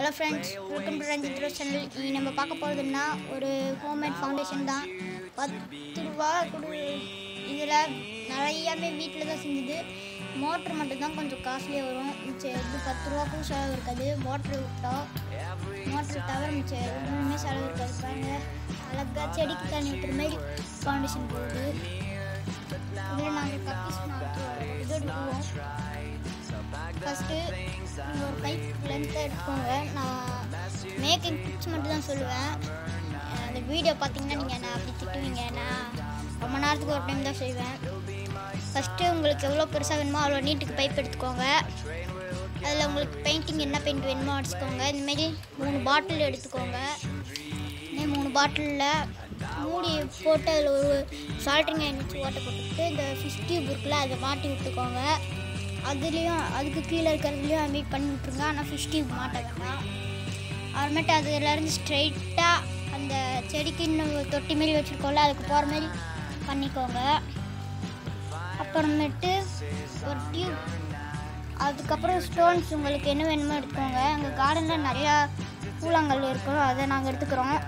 hello friends welcome to Ranjith Rose channel இனி நம்ம பார்க்க போகிறதுன்னா ஒரு ஹோம்மேட் ஃபவுண்டேஷன் தான் பத்து ரூபா கொடு இதில் நிறையாவே வீட்டில் தான் செஞ்சது மோட்ரு மட்டும் தான் கொஞ்சம் காஸ்ட்லியாக வரும் மிச்சம் இது பத்து ரூபாக்கும் செலவு இருக்காது மோட்ரு விட்டோம் மோட்ரு தவிர மிச்சம் எதுவுமே செலவு இருக்காது பாருங்க அழகாக செடிக்கு தண்ணி ஊற்றுற மாதிரி ஃபவுண்டேஷன் போகுது இதில் நாங்கள் கப்பீஸ் மாற்றி இது எடுக்குவோம் ஃபஸ்ட்டு நீங்கள் ஒரு பைப் லென்த்தை எடுத்துக்கோங்க நான் மேக்கிங் டிப்ஸ் மட்டும் தான் சொல்லுவேன் அஹ் அந்த வீடியோ பார்த்தீங்கன்னா நீங்கள் என்ன அப்படி திட்டுவீங்க நான் ரொம்ப நேரத்துக்கு ஒரு டைம் தான் செய்வேன் ஃபஸ்ட்டு உங்களுக்கு எவ்வளோ பெருசாக வேணுமோ அவ்வளோ நீட்டுக்கு பைப் எடுத்துக்கோங்க அதில் உங்களுக்கு பெயிண்டிங் என்ன பெயிண்ட் வேணுமோ அடிச்சுக்கோங்க இந்தமாரி மூணு பாட்டில் எடுத்துக்கோங்க இந்த மூணு பாட்டிலில் மூடி போட்டு அதில் ஒரு சால்ட்ரிங் ஐன் வச்சு ஓட்டை போட்டுக்கிட்டு இந்த ஃபிஷ் டியூப் இருக்குல்ல அதை மாட்டி விட்டுக்கோங்க அதுலேயும் அதுக்கு கீழே இருக்கிறதுலையும் அது மாதிரி பண்ணி விட்ருங்க ஆனால் ஃபிஷ் டியூப் மாட்ட வேண்டாம் அப்புறமேட்டு அதுலேருந்து ஸ்ட்ரைட்டாக அந்த செடிக்கு இன்னும் தொட்டி மாரி வச்சுருக்கோம்ல அதுக்கு போகிற மாதிரி பண்ணிக்கோங்க அப்புறமேட்டு ஒரு டியூப் அதுக்கப்புறம் ஸ்டோன்ஸ் உங்களுக்கு என்ன வேணுமோ எடுத்துக்கோங்க எங்கள் கார்டனில் நிறையா கூழாங்கல் இருக்கும் அதை நாங்கள் எடுத்துக்கிறோம்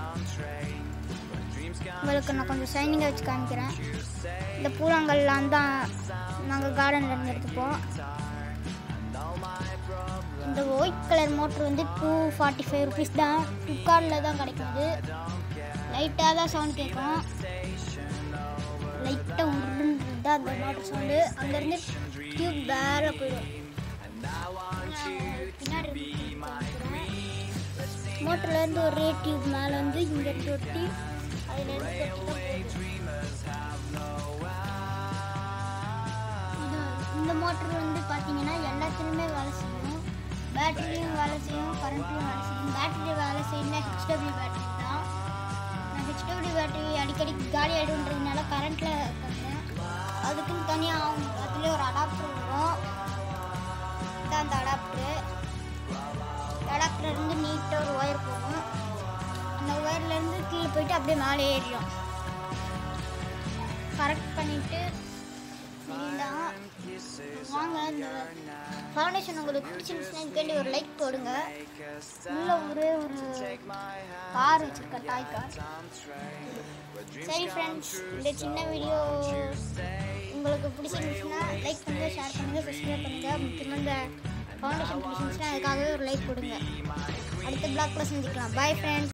உங்களுக்கு நான் கொஞ்சம் ஷைனிங்காக வச்சு காமிக்கிறேன் இந்த பூலாங்கல்லாம் தான் நாங்கள் கார்டனில் இருந்து எடுத்துப்போம் இந்த ஒயிட் கலர் மோட்ரு வந்து டூ ஃபார்ட்டி ஃபைவ் ருபீஸ் தான் ஃப்ளிப்கார்ட்டில் தான் கிடைக்கும் இது லைட்டாக தான் சவுண்ட் கேட்கும் லைட்டாக உருன்றது தான் அந்த மோட்ரு சவுண்டு அங்கேருந்து டியூப் வேற போயிடும் பின்னாடி மோட்டர்லேருந்து ஒரே டியூப் மேலே வந்து இங்கே தொட்டி அதுலேருந்து தொட்டி தான் போகுது இது இந்த மோட்டர் வந்து பார்த்தீங்கன்னா எல்லாத்துலேயுமே வேலை செய்யும் பேட்டரியும் வேலை செய்யும் கரண்ட்லையும் வேலை செய்யும் பேட்டரி வேலை செய்யணும்னா ஹெச்டபிள்யூ பேட்டரி தான் நான் ஹெச்டபிள்யூ பேட்டரி அடிக்கடி காலி ஆகிடுன்றதுனால கரண்ட்டில் பண்ணேன் அதுக்குன்னு தனியாக ஆகும் அதுலேயே ஒரு அடாப்டர் வரும் இதான் அந்த அடாப்டரு அடாப்டர் இருந்து நீட்டாக ஒரு ஒயர் போகும் அந்த ஒயர்லேருந்து கீழே போயிட்டு அப்படியே மேலே ஏறிடும் கரெக்ட் பண்ணிவிட்டு சரிதான் வாங்க இந்த ஃபவுண்டேஷன் உங்களுக்கு பிடிச்சிருந்துச்சுன்னா இதுக்காண்டி ஒரு லைக் போடுங்க உள்ள ஒரே ஒரு கார் வச்சுருக்க டாய் கார் சரி ஃப்ரெண்ட்ஸ் இந்த சின்ன வீடியோ உங்களுக்கு பிடிச்சிருந்துச்சுன்னா லைக் பண்ணுங்கள் ஷேர் பண்ணுங்கள் சப்ஸ்கிரைப் பண்ணுங்கள் முக்கியமாக இந்த ஃபவுண்டேஷன் பிடிச்சிருந்துச்சுன்னா அதுக்காகவே ஒரு லைக் கொடுங்க அடுத்த பிளாக்ல சந்திக்கலாம் பாய் ஃப்ரெண்ட்ஸ்